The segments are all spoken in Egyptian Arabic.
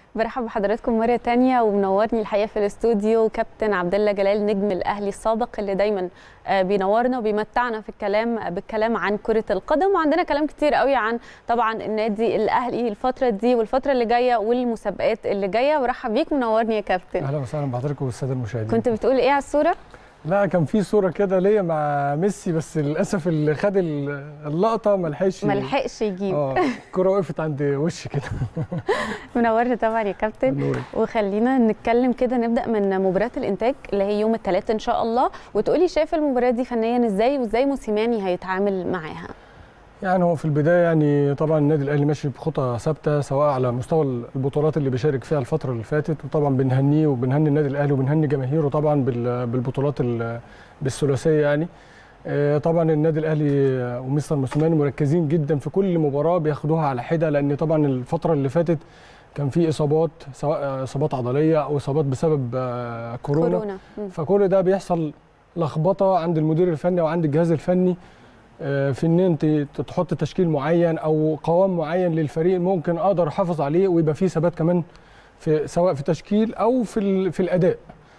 برحب بحضراتكم مرة تانية ومنورني الحقيقة في الاستوديو كابتن عبد الله جلال نجم الأهلي السابق اللي دايما بينورنا وبيمتعنا في الكلام بالكلام عن كرة القدم وعندنا كلام كتير قوي عن طبعا النادي الأهلي الفترة دي والفترة اللي جاية والمسابقات اللي جاية برحب بيك منورني يا كابتن اهلا وسهلا بحضرتك والساده المشاهدين كنت بتقول ايه على الصورة؟ لا كان في صوره كده ليا مع ميسي بس للاسف اللي خد اللقطه ما لحقش ما لحقش يجيب اه الكره وقفت عند وشي كده منورني طبعا يا كابتن نورك. وخلينا نتكلم كده نبدا من مباراه الانتاج اللي هي يوم الثلاث ان شاء الله وتقولي شايف المباراه دي فنيا ازاي وازاي موسيماني هيتعامل معاها يعني هو في البدايه يعني طبعا النادي الاهلي ماشي بخطى ثابته سواء على مستوى البطولات اللي بيشارك فيها الفتره اللي فاتت وطبعا بنهنيه وبنهني النادي الاهلي وبنهني جماهيره طبعا بال- بالبطولات ال- بالثلاثيه يعني آه، طبعا النادي الاهلي ومستر موسيماني مركزين جدا في كل مباراه بياخدوها على حده لان طبعا الفتره اللي فاتت كان في اصابات سواء اصابات عضليه او اصابات بسبب آه، كورونا, كورونا مم. فكل ده بيحصل لخبطه عند المدير الفني وعند الجهاز الفني آه، في ان انت تحط تشكيل معين او قوام معين للفريق ممكن اقدر احافظ عليه ويبقى فيه ثبات كمان في سواء في تشكيل او في ال- في الاداء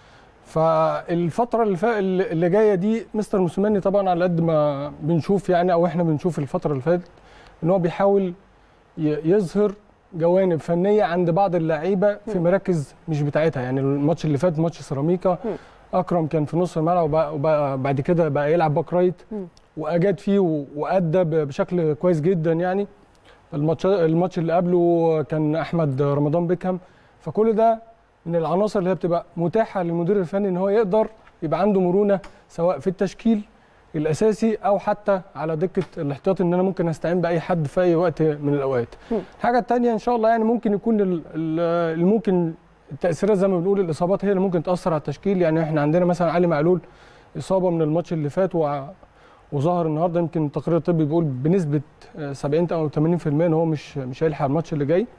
فالفتره اللي فا- اللي جايه دي مستر موسيماني طبعا على قد ما بنشوف يعني او احنا بنشوف الفتره اللي فاتت ان هو بيحاول ي- يظهر جوانب فنيه عند بعض اللعيبه في مم. مراكز مش بتاعتها يعني الماتش اللي فات ماتش سيراميكا مم. اكرم كان في نص الملعب وبقى- وبقى بعد كده بقى يلعب باك رايت مم. واجاد فيه و- وادى ب- بشكل كويس جدا يعني الماتش الماتش اللي قبله كان احمد رمضان بيكهام فكل ده من العناصر اللي هي بتبقى متاحه للمدير الفني ان هو يقدر يبقى عنده مرونه سواء في التشكيل الاساسي او حتى على دكه الاحتياطي ان انا ممكن استعين باي حد في اي وقت من الاوقات. مم. الحاجه الثانيه ان شاء الله يعني ممكن يكون ال- ال- اللي ممكن التاثيرات زي ما بنقول الاصابات هي اللي ممكن تاثر على التشكيل يعني احنا عندنا مثلا علي معلول اصابه من الماتش اللي فات وع- وظهر النهارده يمكن التقرير الطبي بيقول بنسبه آه، 70 او 80% ان هو مش مش هيلحق الماتش اللي جاي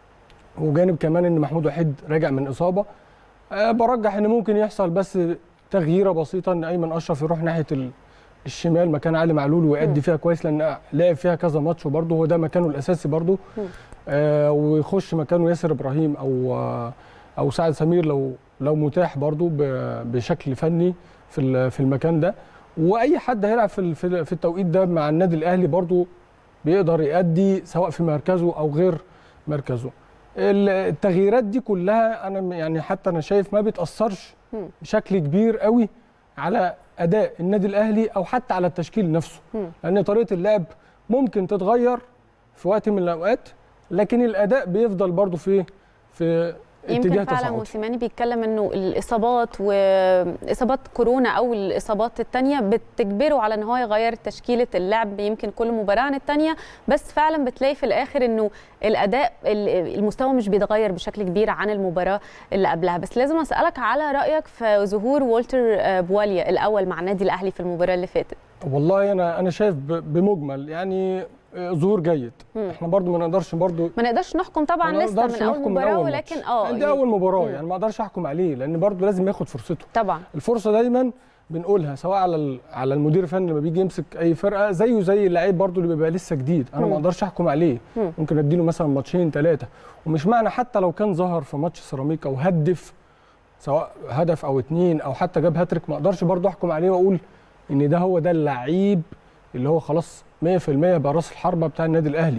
وجانب كمان ان محمود وحيد راجع من اصابه أه برجح ان ممكن يحصل بس تغييره بسيطه ان ايمن اشرف يروح ناحيه ال- الشمال مكان علي معلول مم. ويأدي فيها كويس لان لعب فيها كذا ماتش وبرده هو ده مكانه الاساسي برده مم. آه ويخش مكانه ياسر ابراهيم او آه او سعد سمير لو لو متاح برده ب- بشكل فني في ال- في المكان ده واي حد هيلعب في ال- في ال- في التوقيت ده مع النادي الاهلي برده بيقدر يأدي سواء في مركزه او غير مركزه ال- التغييرات دي كلها انا م- يعني حتى انا شايف ما بتاثرش مم. بشكل كبير قوي على اداء النادي الاهلي او حتى على التشكيل نفسه مم. لان طريقه اللعب ممكن تتغير في وقت من الاوقات لكن الاداء بيفضل برضو في في اتجاه يمكن فعلا تصاعدي موسيماني بيتكلم انه الاصابات واصابات كورونا او الاصابات الثانيه بتجبره على ان هو يغير تشكيله اللعب يمكن كل مباراه عن الثانيه بس فعلا بتلاقي في الاخر انه الاداء ال- المستوى مش بيتغير بشكل كبير عن المباراه اللي قبلها بس لازم اسالك على رايك في ظهور والتر آه، بواليا الاول مع النادي الاهلي في المباراه اللي فاتت والله انا انا شايف ب- بمجمل يعني آه، ظهور جيد مم. احنا برضو ما نقدرش برضو ما نقدرش نحكم طبعا ما لسه نقدرش من اول نحكم مباراه أول ولكن ماتش. اه يعني دي يعني- اول مباراه مم. يعني ما اقدرش احكم عليه لان برضو لازم ياخد فرصته طبعا الفرصه دايما بنقولها سواء على ال- على المدير الفني لما بيجي يمسك اي فرقه زيه زي اللعيب برضو اللي بيبقى لسه جديد انا مم. ما اقدرش احكم عليه مم. ممكن اديله مثلا ماتشين ثلاثه ومش معنى حتى لو كان ظهر في ماتش سيراميكا وهدف سواء هدف او اتنين او حتى جاب هاتريك ما اقدرش برضو احكم عليه واقول ان ده هو ده اللعيب اللي هو خلاص 100% بقى راس الحربه بتاع النادي الاهلي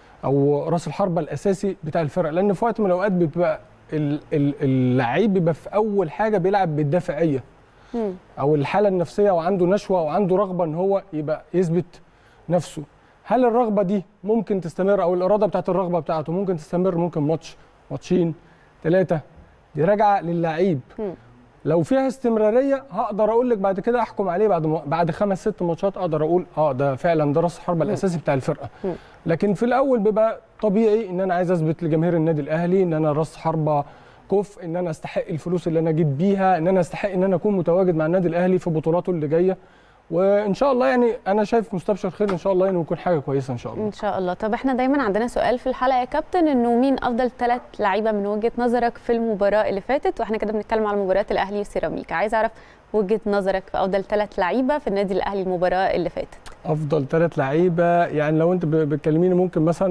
او راس الحربه الاساسي بتاع الفرقه لان في وقت من الاوقات بيبقى ال- ال- اللعيب بيبقى في اول حاجه بيلعب بالدافعيه مم. او الحاله النفسيه وعنده نشوه وعنده رغبه ان هو يبقى يثبت نفسه هل الرغبه دي ممكن تستمر او الاراده بتاعت الرغبه بتاعته ممكن تستمر ممكن ماتش ماتشين ثلاثه دي راجعه للعيب مم. لو فيها استمراريه هقدر اقول لك بعد كده احكم عليه بعد م... بعد خمس ست ماتشات اقدر اقول اه ده فعلا ده راس الحربه مم. الاساسي بتاع الفرقه مم. لكن في الاول بيبقى طبيعي ان انا عايز اثبت لجماهير النادي الاهلي ان انا راس حربه كف ان انا استحق الفلوس اللي انا جيت بيها ان انا استحق ان انا اكون متواجد مع النادي الاهلي في بطولاته اللي جايه وان شاء الله يعني انا شايف مستبشر خير ان شاء الله انه يكون حاجه كويسه ان شاء الله ان شاء الله طب احنا دايما عندنا سؤال في الحلقه يا كابتن انه مين افضل ثلاث لعيبه من وجهه نظرك في المباراه اللي فاتت واحنا كده بنتكلم على مباراه الاهلي وسيراميكا عايز اعرف وجهه نظرك في افضل ثلاث لعيبه في النادي الاهلي المباراه اللي فاتت افضل ثلاث لعيبه يعني لو انت ب- بتكلميني ممكن مثلا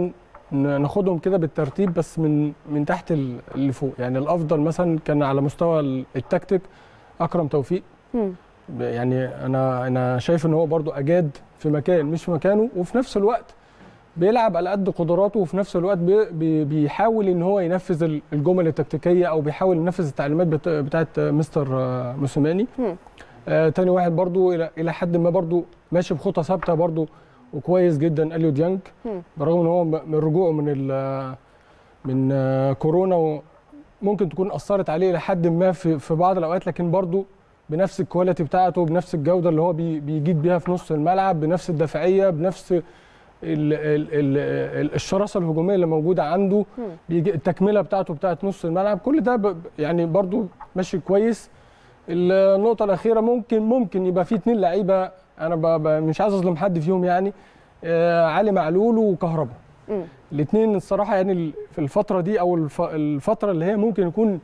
ن- ناخدهم كده بالترتيب بس من من تحت ال- اللي فوق يعني الافضل مثلا كان على مستوى ال- التكتيك اكرم توفيق مم. يعني انا انا شايف ان هو برضو اجاد في مكان مش في مكانه وفي نفس الوقت بيلعب على قد قدراته وفي نفس الوقت بي بي بيحاول ان هو ينفذ ال- الجمل التكتيكيه او بيحاول ينفذ التعليمات بت- بتاعت مستر آه، موسيماني مم. آه تاني واحد برضو الى الى حد ما برضو ماشي بخطى ثابته برضو وكويس جدا اليو ديانج مم. برغم ان هو م- من رجوعه من ال- من آه، كورونا ممكن تكون اثرت عليه لحد ما في في بعض الاوقات لكن برضو بنفس الكواليتي بتاعته بنفس الجوده اللي هو بي- بيجيد بيها في نص الملعب بنفس الدفاعيه بنفس ال ال ال ال الشراسه الهجوميه اللي موجوده عنده مم. بيجي التكمله بتاعته بتاعت نص الملعب كل ده ب- يعني برضو ماشي كويس النقطه الاخيره ممكن ممكن يبقى في اتنين لعيبه انا ب- ب- مش عايز اظلم حد فيهم يعني آه، علي معلول وكهربا مم. الاثنين الصراحه يعني ال- في الفتره دي او الف- الفتره اللي هي ممكن يكون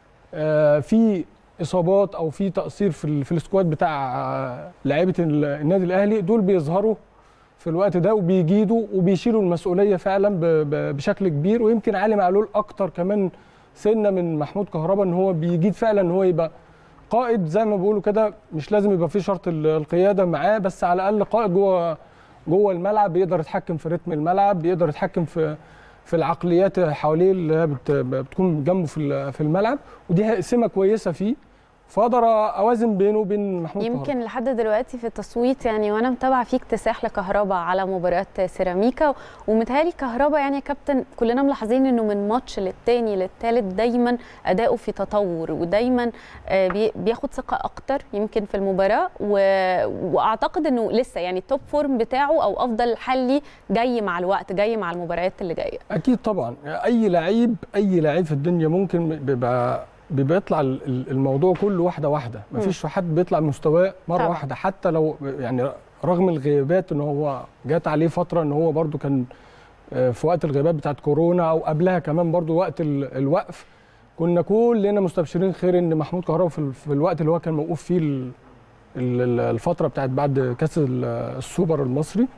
آه، في اصابات او في تقصير في ال- في السكواد بتاع آه، لعيبه ال- النادي الاهلي دول بيظهروا في الوقت ده وبيجيدوا وبيشيلوا المسؤوليه فعلا ب- ب- بشكل كبير ويمكن علي معلول اكتر كمان سنه من محمود كهربا ان هو بيجيد فعلا ان هو يبقى قائد زي ما بيقولوا كده مش لازم يبقى في شرط ال- القياده معاه بس على الاقل قائد جوه جوه الملعب بيقدر يتحكم في رتم الملعب بيقدر يتحكم في في العقليات حواليه اللي هي بت- بتكون جنبه في ال- في الملعب ودي سمه كويسه فيه فاقدر اوازن بينه وبين محمود كهربا. يمكن لحد دلوقتي في التصويت يعني وانا متابعه في اكتساح لكهربا على مباراه سيراميكا ومتهيألي كهربا يعني يا كابتن كلنا ملاحظين انه من ماتش للتاني للتالت دايما اداؤه في تطور ودايما آه، بي- بياخد ثقه اكتر يمكن في المباراه و... واعتقد انه لسه يعني التوب فورم بتاعه او افضل حلي جاي مع الوقت جاي مع المباريات اللي جايه اكيد طبعا اي لعيب اي لعيب في الدنيا ممكن بيبقى بيبقى يطلع ال- ال- الموضوع كله واحده واحده مفيش حد بيطلع مستواه مره طبعا. واحده حتى لو يعني رغم الغيابات ان هو جات عليه فتره ان هو برده كان آه، في وقت الغيابات بتاعت كورونا او قبلها كمان برده وقت ال- الوقف كنا كلنا مستبشرين خير ان محمود كهربا في, ال- في الوقت اللي هو كان موقوف فيه ال- ال- ال- الفتره بتاعت بعد كاس ال- السوبر المصري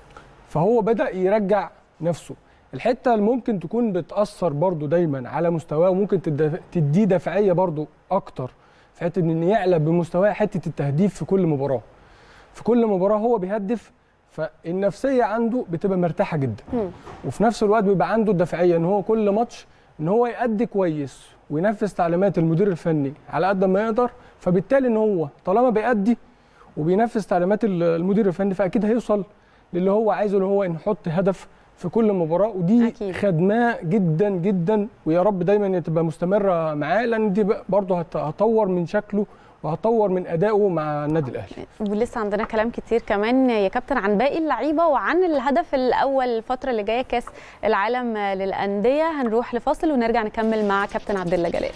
فهو بدا يرجع نفسه الحته اللي ممكن تكون بتاثر برضو دايما على مستواه وممكن تد- تديه دفعيه برضو اكتر في حته ان يعلى بمستواه حته التهديف في كل مباراه في كل مباراه هو بيهدف فالنفسيه عنده بتبقى مرتاحه جدا مم. وفي نفس الوقت بيبقى عنده الدفعيه ان هو كل ماتش ان هو يأدي كويس وينفذ تعليمات المدير الفني على قد ما يقدر فبالتالي ان هو طالما بيأدي وبينفذ تعليمات ال- المدير الفني فاكيد هيوصل للي هو عايزه ان هو يحط هدف في كل مباراه ودي أكيد. خدماه جدا جدا ويا رب دايما تبقى مستمره معاه لان دي برضه هت- هتطور من شكله وهتطور من ادائه مع النادي الاهلي ولسه عندنا كلام كتير كمان يا كابتن عن باقي اللعيبه وعن الهدف الاول الفتره اللي جايه كاس العالم للانديه هنروح لفاصل ونرجع نكمل مع كابتن عبد الله جلال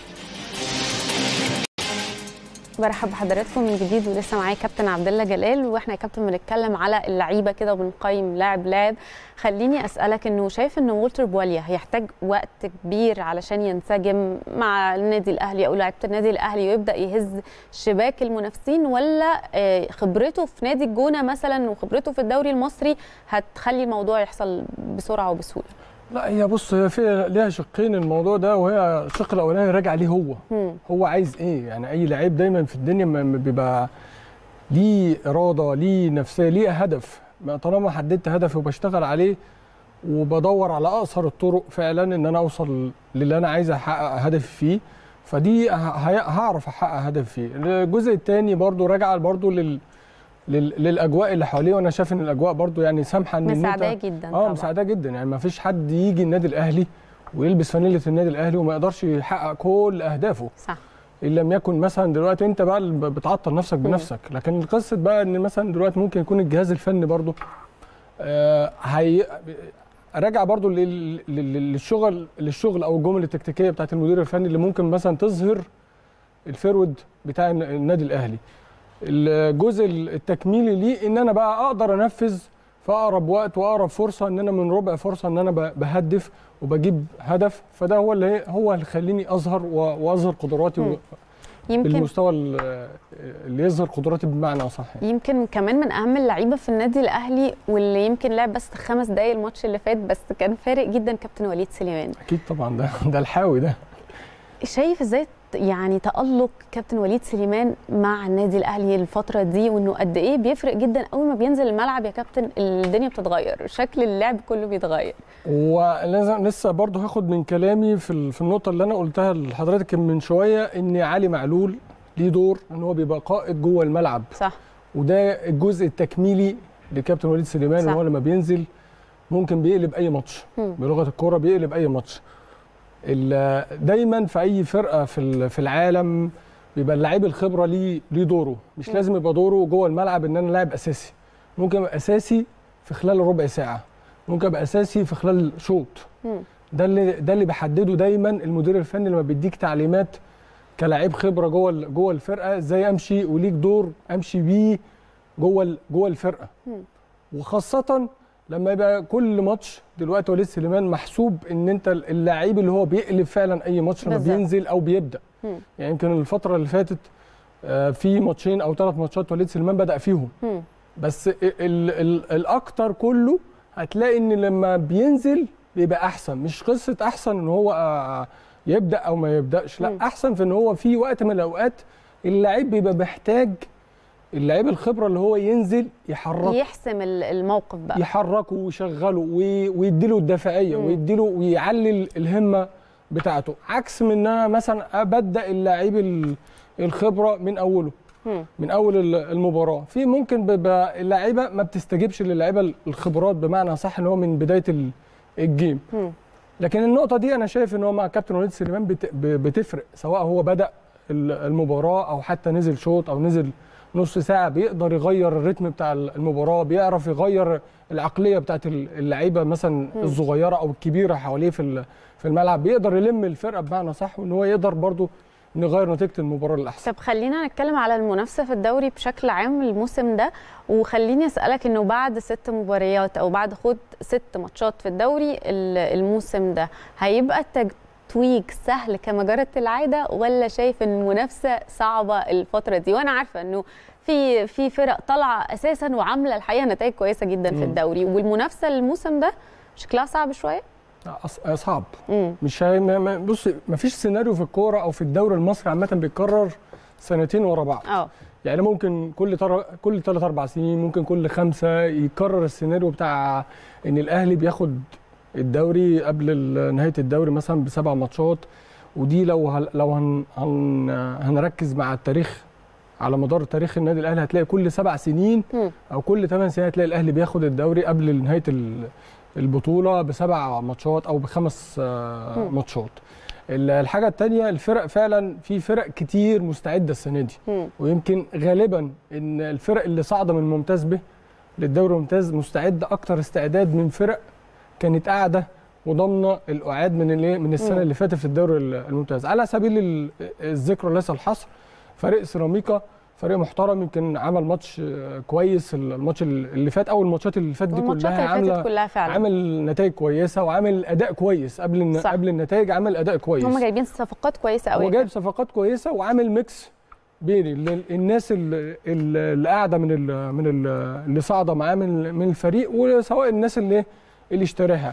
برحب بحضراتكم من جديد ولسه معايا كابتن عبد الله جلال واحنا يا كابتن بنتكلم على اللعيبه كده وبنقيم لاعب لاعب خليني اسالك انه شايف ان والتر بواليا هيحتاج وقت كبير علشان ينسجم مع النادي الاهلي او لعيبه النادي الاهلي ويبدا يهز شباك المنافسين ولا آه، خبرته في نادي الجونه مثلا وخبرته في الدوري المصري هتخلي الموضوع يحصل بسرعه وبسهوله لا هي بص هي في ليها شقين الموضوع ده وهي الشق الاولاني راجع ليه هو مم. هو عايز ايه يعني اي لعيب دايما في الدنيا ما- ما بيبقى ليه اراده ليه نفسيه ليه هدف ما طالما حددت هدفي وبشتغل عليه وبدور على اقصر الطرق فعلا ان انا اوصل للي انا عايز احقق هدفي فيه فدي ه- ه- هعرف احقق هدفي فيه الجزء الثاني برضو راجع برضو لل لل- للاجواء اللي حواليه وانا شايف ان الاجواء برضو يعني سامحه ان إن مساعداه انت جدا اه طبعا مساعداه جدا يعني ما فيش حد يجي النادي الاهلي ويلبس فانيله النادي الاهلي وما يقدرش يحقق كل اهدافه صح ان لم يكن مثلا دلوقتي انت بقى اللي بتعطل نفسك بنفسك لكن القصه بقى ان مثلا دلوقتي ممكن يكون الجهاز الفني برضو آه هي راجع برضو لل- لل- للشغل للشغل او الجمل التكتيكيه بتاعت المدير الفني اللي ممكن مثلا تظهر الفيرود بتاع الن- النادي الاهلي الجزء التكميلي ليه ان انا بقى اقدر انفذ في اقرب وقت واقرب فرصه ان انا من ربع فرصه ان انا ب- بهدف وبجيب هدف فده هو اللي هو اللي يخليني اظهر و- واظهر قدراتي مم. و- يمكن بالمستوى ال- اللي يظهر قدراته بمعنى اصح يعني. يمكن كمان من اهم اللعيبه في النادي الاهلي واللي يمكن لعب بس خمس دقايق الماتش اللي فات بس كان فارق جدا كابتن وليد سليمان اكيد طبعا ده ده الحاوي ده شايف ازاي ت- يعني تألق كابتن وليد سليمان مع النادي الاهلي الفتره دي وانه قد ايه بيفرق جدا اول ما بينزل الملعب يا كابتن الدنيا بتتغير شكل اللعب كله بيتغير ولازم لسه برضه هاخد من كلامي في ال- في النقطه اللي انا قلتها لحضرتك من شويه ان علي معلول ليه دور ان هو بيبقى قائد جوه الملعب صح وده الجزء التكميلي لكابتن وليد سليمان صح. ان هو لما بينزل ممكن بيقلب اي ماتش مم. بلغه الكوره بيقلب اي ماتش ال- دايما في اي فرقه في ال- في العالم بيبقى اللعيب الخبره ليه ليه دوره مش مم. لازم يبقى دوره جوه الملعب ان انا لاعب اساسي ممكن ابقى اساسي في خلال ربع ساعه ممكن ابقى اساسي في خلال شوط مم. ده اللي ده اللي بيحدده دايما المدير الفني لما بيديك تعليمات كلاعب خبره جوه ال- جوه الفرقه ازاي امشي وليك دور امشي بيه جوه ال- جوه الفرقه مم. وخاصه لما يبقى كل ماتش دلوقتي وليد سليمان محسوب ان انت اللاعب اللي هو بيقلب فعلا اي ماتش لما بالظبط. بينزل او بيبدا مم. يعني يمكن الفتره اللي فاتت آه، في ماتشين او ثلاث ماتشات وليد سليمان بدا فيهم مم. بس ال ال ال الاكتر كله هتلاقي ان لما بينزل بيبقى احسن مش قصه احسن ان هو آه، يبدا او ما يبداش لا مم. احسن في ان هو في وقت من الاوقات اللعيب بيبقى محتاج اللعيب الخبره اللي هو ينزل يحركه يحسم ال- الموقف بقى يحركه ويشغله وي- ويديله الدافعيه مم. ويديله ويعلي الهمه بتاعته عكس من ان انا مثلا ابدا اللعيب ال- الخبره من اوله مم. من اول ال- المباراه في ممكن بيبقى اللعيبه ما بتستجيبش للعيبه الخبرات بمعنى صح ان هو من بدايه ال- الجيم مم. لكن النقطه دي انا شايف ان هو مع كابتن وليد سليمان بت- ب- بتفرق سواء هو بدا ال- المباراه او حتى نزل شوط او نزل نص ساعه بيقدر يغير الريتم بتاع المباراه بيعرف يغير العقليه بتاعت اللعيبه مثلا مم. الصغيره او الكبيره حواليه في ال- في الملعب بيقدر يلم الفرقه بمعنى صح وان هو يقدر برضو نغير نتيجه المباراه للاحسن طب خلينا نتكلم على المنافسه في الدوري بشكل عام الموسم ده وخليني اسالك انه بعد ست مباريات او بعد خد ست ماتشات في الدوري ال- الموسم ده هيبقى التتويج سهل كما جرت العاده ولا شايف ان المنافسه صعبه الفتره دي وانا عارفه انه في في فرق طالعه اساسا وعامله الحقيقه نتائج كويسه جدا في مم. الدوري والمنافسه الموسم ده شكلها صعب شويه أص- صعب امم مش هي ما- ما- بص ما فيش سيناريو في الكوره او في الدوري المصري عامه بيتكرر سنتين ورا بعض اه يعني ممكن كل تر... كل ثلاث اربع سنين ممكن كل خمسه يكرر السيناريو بتاع ان الاهلي بياخد الدوري قبل ال- نهايه الدوري مثلا بسبع ماتشات ودي لو هل... لو هن... هن... هنركز مع التاريخ على مدار تاريخ النادي الاهلي هتلاقي كل سبع سنين مم. او كل ثمان سنين هتلاقي الاهلي بياخد الدوري قبل نهايه ال- البطوله بسبع ماتشات او بخمس آه، مم. ماتشات ال- الحاجه الثانيه الفرق فعلا في فرق كتير مستعده السنه دي مم. ويمكن غالبا ان الفرق اللي صاعده من الممتاز به للدوري الممتاز مستعده اكتر استعداد من فرق كانت قاعده وضامنه القعاد من الايه من السنه مم. اللي فاتت في الدوري ال- الممتاز على سبيل ال- الذكر وليس الحصر فريق سيراميكا فريق محترم يمكن عمل ماتش آه، كويس الماتش اللي فات او الماتشات اللي فاتت دي والماتشات كلها اللي فاتت عامله كلها فعلا عامل نتائج كويسه وعامل اداء كويس قبل الن- صح. قبل النتائج عامل اداء كويس هم جايبين صفقات كويسه قوي هو جايب صفقات كويسه وعامل ميكس بين ال- الناس ال- ال- اللي قاعده من ال من ال اللي صاعده معاه من من الفريق وسواء الناس اللي اللي اشتراها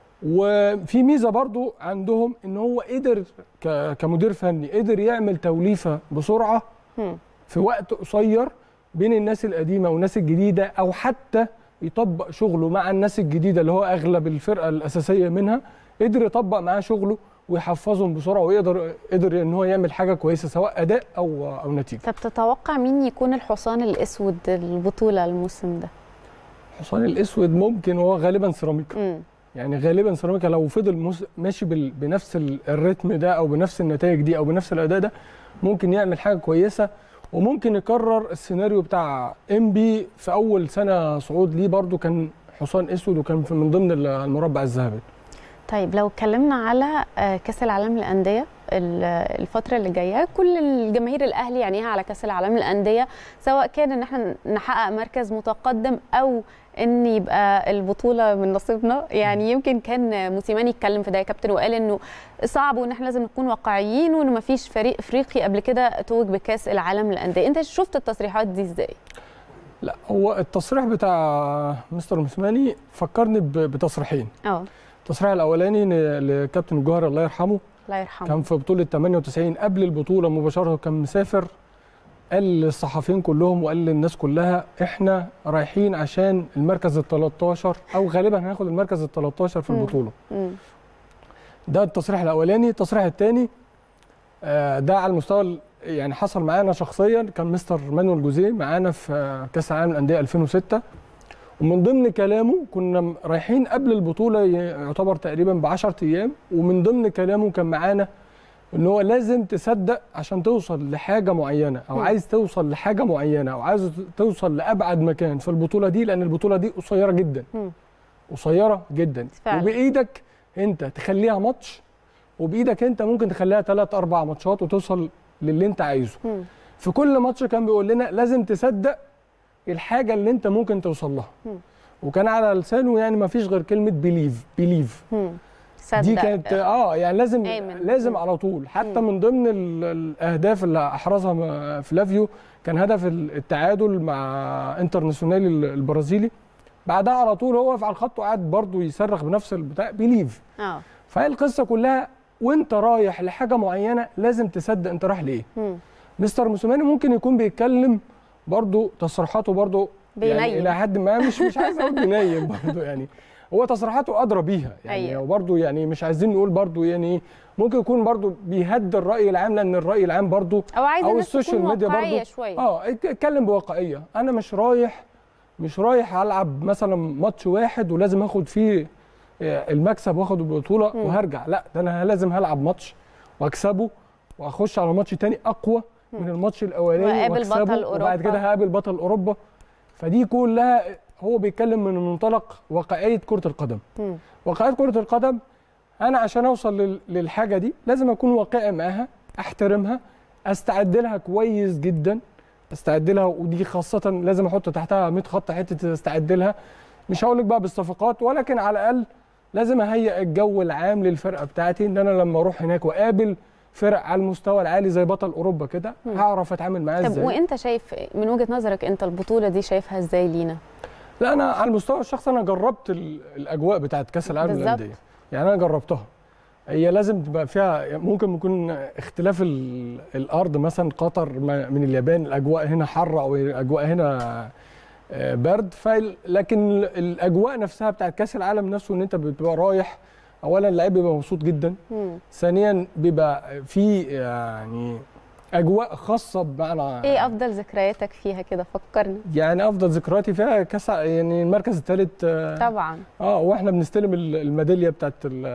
وفي ميزه برضو عندهم ان هو قدر ك- كمدير فني قدر يعمل توليفه بسرعه مم. في وقت قصير بين الناس القديمه والناس الجديده او حتى يطبق شغله مع الناس الجديده اللي هو اغلب الفرقه الاساسيه منها قدر يطبق معاه شغله ويحفظهم بسرعه ويقدر قدر ان هو يعمل حاجه كويسه سواء اداء او او نتيجه طب تتوقع مين يكون الحصان الاسود البطوله الموسم ده الحصان الاسود ممكن هو غالبا سيراميكا امم يعني غالبا سيراميكا لو فضل مس- ماشي بال- بنفس ال- الريتم ده او بنفس النتائج دي او بنفس الاداء ده ممكن يعمل حاجه كويسه وممكن يكرر السيناريو بتاع انبي في اول سنه صعود ليه برضو كان حصان اسود وكان في من ضمن ال- المربع الذهبي طيب لو اتكلمنا على آه، كاس العالم للانديه ال- الفتره اللي جايه كل الجماهير الاهلي يعنيها على كاس العالم للانديه سواء كان ان احنا نحقق مركز متقدم او ان يبقى البطوله من نصيبنا يعني يمكن كان موسيماني اتكلم في ده يا كابتن وقال انه صعب وان احنا لازم نكون واقعيين وانه ما فيش فريق افريقي قبل كده توج بكاس العالم للانديه انت شفت التصريحات دي ازاي لا هو التصريح بتاع مستر موسيماني فكرني ب- بتصريحين اه التصريح الاولاني ن- لكابتن الجوهري الله يرحمه الله يرحمه كان في بطوله 98 قبل البطوله مباشره كان مسافر قال للصحفيين كلهم وقال للناس كلها احنا رايحين عشان المركز ال 13 او غالبا هناخد المركز ال 13 في مم. البطوله مم. ده التصريح الاولاني التصريح الثاني ده على المستوى ال- يعني حصل معانا شخصيا كان مستر مانويل جوزيه معانا في آه، كاس العالم للانديه 2006 ومن ضمن كلامه كنا م- رايحين قبل البطوله ي- يعتبر تقريبا ب 10 ايام ومن ضمن كلامه كان معانا ان هو لازم تصدق عشان توصل لحاجه معينه او مم. عايز توصل لحاجه معينه او عايز توصل لابعد مكان في البطوله دي لان البطوله دي قصيره جدا مم. قصيره جدا فعلا. وبايدك انت تخليها ماتش وبايدك انت ممكن تخليها ثلاث اربع ماتشات وتوصل للي انت عايزه مم. في كل ماتش كان بيقول لنا لازم تصدق الحاجه اللي انت ممكن توصل لها مم. وكان على لسانه يعني ما فيش غير كلمه بليف بليف مم. دي صدق. كانت اه يعني لازم آمن. لازم مم. على طول حتى مم. من ضمن ال- الاهداف اللي احرزها م- فلافيو كان هدف ال- التعادل مع انترناسيونالي ال- البرازيلي بعدها على طول هو واقف على الخط وقعد برضه يصرخ بنفس البتاع بليف اه فهي القصه كلها وانت رايح لحاجه معينه لازم تصدق انت رايح لايه مم. مستر موسيماني ممكن يكون بيتكلم برضه تصريحاته برضه يعني بينيم. الى حد ما مش مش عايز اقول بينيم برضه يعني هو تصريحاته ادرى بيها يعني أيوة. وبرضه يعني مش عايزين نقول برضه يعني إيه، ممكن يكون برضه بيهدي الراي العام لان الراي العام برضه او عايز او الناس السوشيال تكون ميديا واقعيه برضه شويه اه ات- اتكلم بواقعيه انا مش رايح مش رايح العب مثلا ماتش واحد ولازم اخد فيه آه، المكسب واخد البطوله مم. وهرجع لا ده انا لازم هلعب ماتش واكسبه واخش على ماتش تاني اقوى من الماتش الاولاني وأقابل واكسبه بطل وبعد أوروبا. كده هقابل بطل اوروبا فدي كلها هو بيتكلم من منطلق واقعيه كره القدم مم. واقعيه كره القدم انا عشان اوصل لل- للحاجه دي لازم اكون واقعي معاها احترمها استعد لها كويس جدا استعد لها ودي خاصه لازم احط تحتها 100 خط حته استعد لها مش هقول لك بقى بالصفقات ولكن على الاقل لازم اهيئ الجو العام للفرقه بتاعتي ان انا لما اروح هناك واقابل فرق على المستوى العالي زي بطل اوروبا كده مم. هعرف اتعامل معاه طب ازاي وانت شايف من وجهه نظرك انت البطوله دي شايفها ازاي لينا لا انا على المستوى الشخصي انا جربت ال- الاجواء بتاعت كاس العالم بالظبط. للانديه يعني انا جربتها هي لازم تبقى فيها ممكن يكون اختلاف ال- الارض مثلا قطر ما- من اليابان الاجواء هنا حر او الاجواء هنا آه، برد فال- لكن الاجواء نفسها بتاعت كاس العالم نفسه ان انت بتبقى رايح اولا اللعيب بيبقى مبسوط جدا مم. ثانيا بيبقى في يعني اجواء خاصه بمعنى ايه افضل ذكرياتك فيها كده فكرني يعني افضل ذكرياتي فيها كاس ع- يعني المركز الثالث طبعا اه واحنا بنستلم ال- الميداليه بتاعت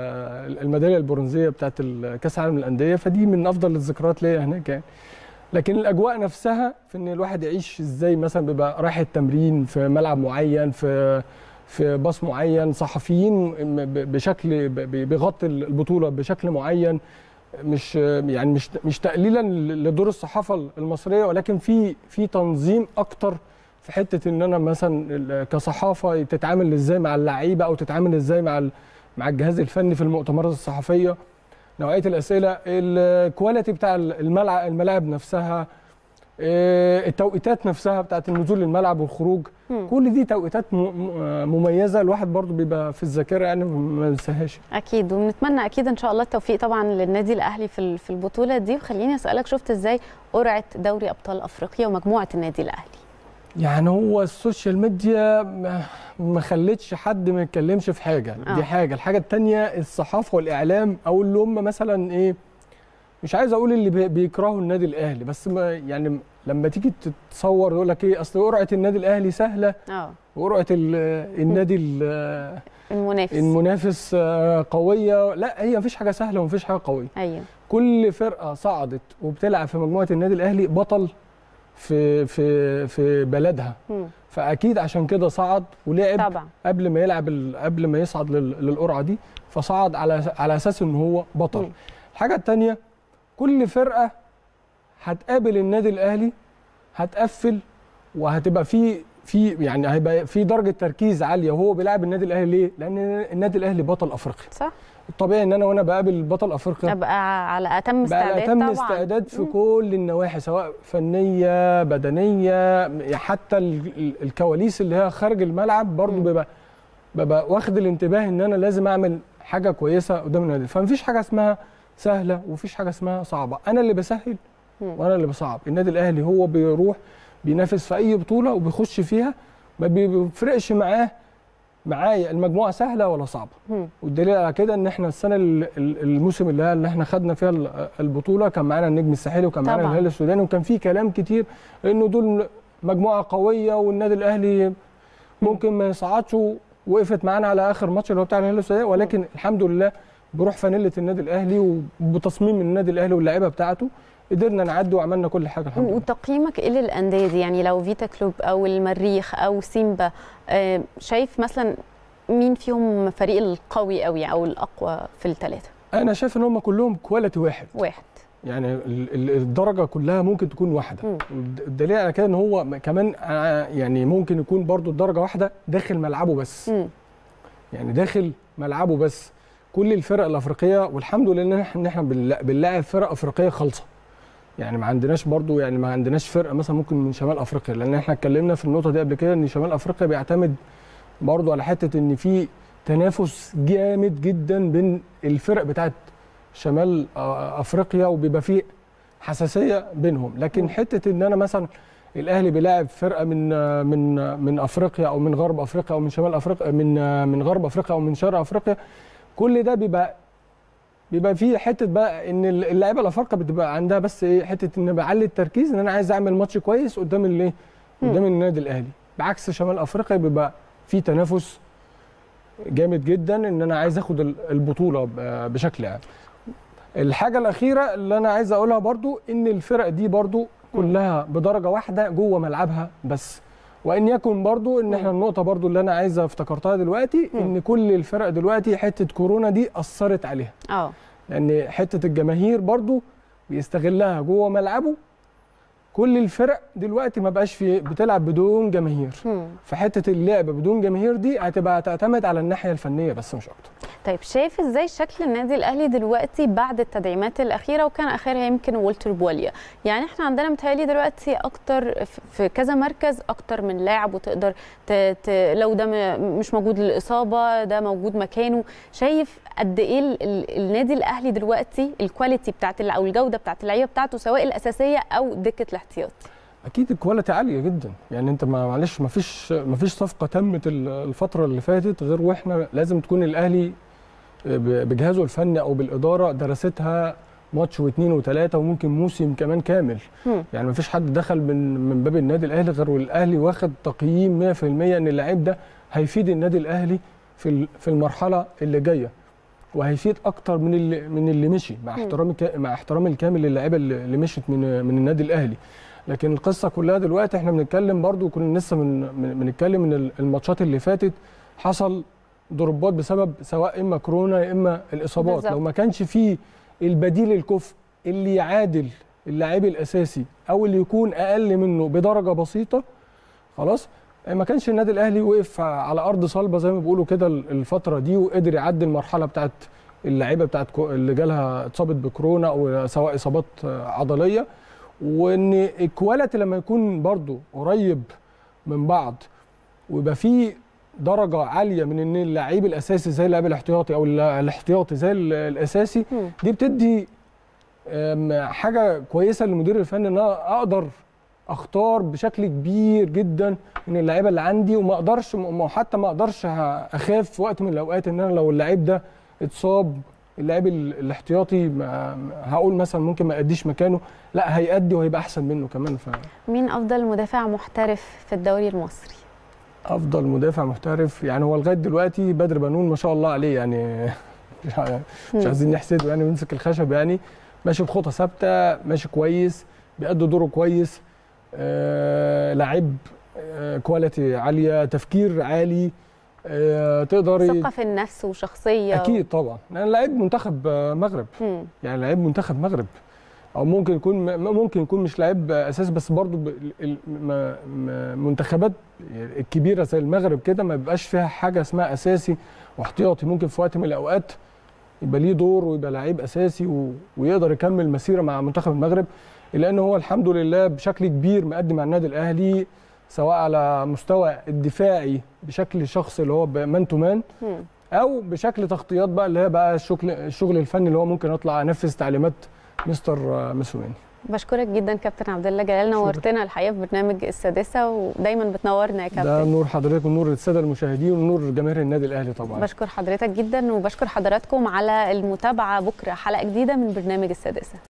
ال- الميداليه البرونزيه بتاعت ال- كاس العالم للانديه فدي من افضل الذكريات ليا هناك يعني لكن الاجواء نفسها في ان الواحد يعيش ازاي مثلا بيبقى رايح التمرين في ملعب معين في في باص معين صحفيين م- ب- بشكل ب- ب- بيغطي البطوله بشكل معين مش يعني مش مش تقليلا لدور الصحافه المصريه ولكن في في تنظيم اكتر في حته ان انا مثلا ال- كصحافه تتعامل ازاي مع اللعيبه او تتعامل ازاي مع ال- مع الجهاز الفني في المؤتمرات الصحفيه نوعيه الاسئله الكواليتي بتاع الملعب الملاعب نفسها آه، التوقيتات نفسها بتاعت النزول للملعب والخروج مم. كل دي توقيتات م- م- مميزه الواحد برضو بيبقى في الذاكره يعني ما ينساهاش اكيد وبنتمنى اكيد ان شاء الله التوفيق طبعا للنادي الاهلي في ال- في البطوله دي وخليني اسالك شفت ازاي قرعه دوري ابطال افريقيا ومجموعه النادي الاهلي يعني هو السوشيال ميديا ما- ما خلتش حد ما يتكلمش في حاجه آه. دي حاجه الحاجه التانية الصحافه والاعلام او اللي هم مثلا ايه مش عايز اقول اللي بي- بيكرهوا النادي الاهلي بس ما يعني لما تيجي تتصور يقول لك ايه اصل قرعه النادي الاهلي سهله اه وقرعه ال- النادي ال- المنافس المنافس آه، قويه لا هي مفيش حاجه سهله ومفيش حاجه قويه ايوه كل فرقه صعدت وبتلعب في مجموعه النادي الاهلي بطل في في في بلدها مم. فاكيد عشان كده صعد ولعب طبعا قبل ما يلعب ال- قبل ما يصعد لل- للقرعه دي فصعد على على اساس ان هو بطل مم. الحاجه الثانيه كل فرقه هتقابل النادي الاهلي هتقفل وهتبقى في في يعني هيبقى في درجه تركيز عاليه وهو بيلعب النادي الاهلي ليه؟ لان النادي الاهلي بطل افريقيا صح الطبيعي ان انا وانا بقابل بطل افريقيا ابقى على اتم بقى استعداد اتم طبعا استعداد في مم. كل النواحي سواء فنيه بدنيه حتى ال- ال- الكواليس اللي هي خارج الملعب برضو مم. بيبقى ببقى واخد الانتباه ان انا لازم اعمل حاجه كويسه قدام النادي فمفيش حاجه اسمها سهله ومفيش حاجه اسمها صعبه انا اللي بسهل مم. وانا اللي بصعب النادي الاهلي هو بيروح بينافس في اي بطوله وبيخش فيها ما بيفرقش معاه معايا المجموعه سهله ولا صعبه مم. والدليل على كده ان احنا السنه ال- ال- الموسم اللي اللي احنا خدنا فيها ال- البطوله كان معانا النجم الساحلي وكان معانا طبعاً. الهلال السوداني وكان في كلام كتير انه دول مجموعه قويه والنادي الاهلي ممكن ما يصعدش وقفت معانا على اخر ماتش اللي هو بتاع الهلال السوداني ولكن الحمد لله بروح فانيله النادي الاهلي وبتصميم النادي الاهلي واللاعيبه بتاعته قدرنا نعدي وعملنا كل حاجه الحمد لله وتقييمك ايه للانديه دي يعني لو فيتا كلوب او المريخ او سيمبا آه، شايف مثلا مين فيهم فريق القوي قوي او الاقوى في الثلاثه انا شايف ان هم كلهم كواليتي واحد واحد يعني ال- ال- الدرجه كلها ممكن تكون واحده مم. والد- الدليل على كده ان هو م- كمان آه، يعني ممكن يكون برضو الدرجه واحده داخل ملعبه بس مم. يعني داخل ملعبه بس كل الفرق الافريقيه والحمد لله ان احنا إن إحنا بنلا- بنلاعب فرق افريقيه خالصه يعني ما عندناش برضو يعني ما عندناش فرقه مثلا ممكن من شمال افريقيا لان احنا اتكلمنا في النقطه دي قبل كده ان شمال افريقيا بيعتمد برضو على حته ان في تنافس جامد جدا بين الفرق بتاعت شمال آه، افريقيا وبيبقى فيه حساسيه بينهم لكن مم. حته ان انا مثلا الاهلي بيلاعب فرقه من آه، من آه، من افريقيا او من غرب افريقيا او من شمال افريقيا من آه، من غرب افريقيا او من شرق افريقيا كل ده بيبقى بيبقى فيه حته بقى ان اللعيبه الافارقه بتبقى عندها بس ايه حته ان بعلي التركيز ان انا عايز اعمل ماتش كويس قدام الايه مم. قدام النادي الاهلي بعكس شمال افريقيا بيبقى في تنافس جامد جدا ان انا عايز اخد ال- البطوله ب- بشكل عام الحاجه الاخيره اللي انا عايز اقولها برضو ان الفرق دي برضو كلها بدرجه واحده جوه ملعبها بس وان يكن برضو ان احنا النقطه برضو اللي انا عايز افتكرتها دلوقتي مم. ان كل الفرق دلوقتي حته كورونا دي اثرت عليها اه لان حته الجماهير برضو بيستغلها جوه ملعبه كل الفرق دلوقتي ما بقاش في بتلعب بدون جماهير مم. فحته اللعب بدون جماهير دي هتبقى تعتمد على الناحيه الفنيه بس مش اكتر طيب شايف ازاي شكل النادي الاهلي دلوقتي بعد التدعيمات الاخيره وكان اخرها يمكن والتر بواليا يعني احنا عندنا متهيألي دلوقتي اكتر ف- في كذا مركز اكتر من لاعب وتقدر ت... ت... لو ده م- مش موجود للاصابه ده موجود مكانه شايف قد ايه ال... ال... النادي الاهلي دلوقتي الكواليتي بتاعت ال- او الجوده بتاعت اللعيبه بتاعته سواء الاساسيه او دكه الاحتياط اكيد الكواليتي عاليه جدا يعني انت ما معلش ما فيش ما فيش صفقه تمت ال- الفتره اللي فاتت غير واحنا لازم تكون الاهلي ب- بجهازه الفني او بالاداره درستها ماتش واثنين وثلاثه وممكن موسم كمان كامل مم. يعني ما فيش حد دخل من من باب النادي الاهلي غير والاهلي واخد تقييم 100% ان اللعيب ده هيفيد النادي الاهلي في ال- في المرحله اللي جايه وهيفيد اكتر من اللي من اللي مشي مع مم. احترامي كا- مع احترامي الكامل للاعيبه اللي اللي مشت من من النادي الاهلي لكن القصه كلها دلوقتي احنا بنتكلم برضو كنا لسه من من- بنتكلم ان ال- الماتشات اللي فاتت حصل ضربات بسبب سواء اما كورونا يا اما الاصابات بالظبط. لو ما كانش فيه البديل الكفء اللي يعادل اللاعب الاساسي او اللي يكون اقل منه بدرجه بسيطه خلاص ما كانش النادي الاهلي وقف على ارض صلبه زي ما بيقولوا كده الفتره دي وقدر يعدي المرحله بتاعت اللعيبه بتاعت كو- اللي جالها اتصابت بكورونا او سواء اصابات عضليه وان الكواليتي لما يكون برضو قريب من بعض ويبقى في درجه عاليه من ان اللعيب الاساسي زي اللاعب الاحتياطي او اللا- الاحتياطي زي ال- الاساسي مم. دي بتدي أم، حاجه كويسه للمدير الفني ان انا اقدر اختار بشكل كبير جدا من اللعيبه اللي عندي وما اقدرش م- حتى ما اقدرش ه- اخاف في وقت من الاوقات ان انا لو اللعيب ده اتصاب اللاعب ال- الاحتياطي ما- هقول مثلا ممكن ما يأديش مكانه لا هيأدي وهيبقى احسن منه كمان مين افضل مدافع محترف في الدوري المصري فافضل مدافع محترف يعني هو لغايه دلوقتي بدر بنون ما شاء الله عليه يعني مش ع- مش مم. عايزين نحسده يعني ويمسك الخشب يعني ماشي بخطى ثابته ماشي كويس بيأدي دوره كويس آه لعيب آه كواليتي عاليه تفكير عالي آه تقدر ثقه في النفس وشخصيه اكيد طبعا لان لعيب منتخب آه، مغرب مم. يعني لعيب منتخب مغرب او ممكن يكون م- ممكن يكون مش لعيب اساسي بس برضو ب- ال- ال- م- م- منتخبات الكبيره زي المغرب كده ما بيبقاش فيها حاجه اسمها اساسي واحتياطي ممكن في وقت من الاوقات يبقى ليه دور ويبقى لعيب اساسي و... ويقدر يكمل مسيره مع منتخب المغرب لان هو الحمد لله بشكل كبير مقدم مع النادي الاهلي سواء على مستوى الدفاعي بشكل شخصي اللي هو مان تو مان مم. او بشكل تغطيات بقى اللي هي بقى الشغل الشغل الفني اللي هو ممكن اطلع انفذ تعليمات مستر آه، مسواني بشكرك جدا كابتن عبد الله جلال شكرا. نورتنا الحقيقه في برنامج السادسه ودايما بتنورنا يا ده كابتن نور حضرتك ونور الساده المشاهدين ونور جماهير النادي الاهلي طبعا بشكر حضرتك جدا وبشكر حضراتكم على المتابعه بكره حلقه جديده من برنامج السادسه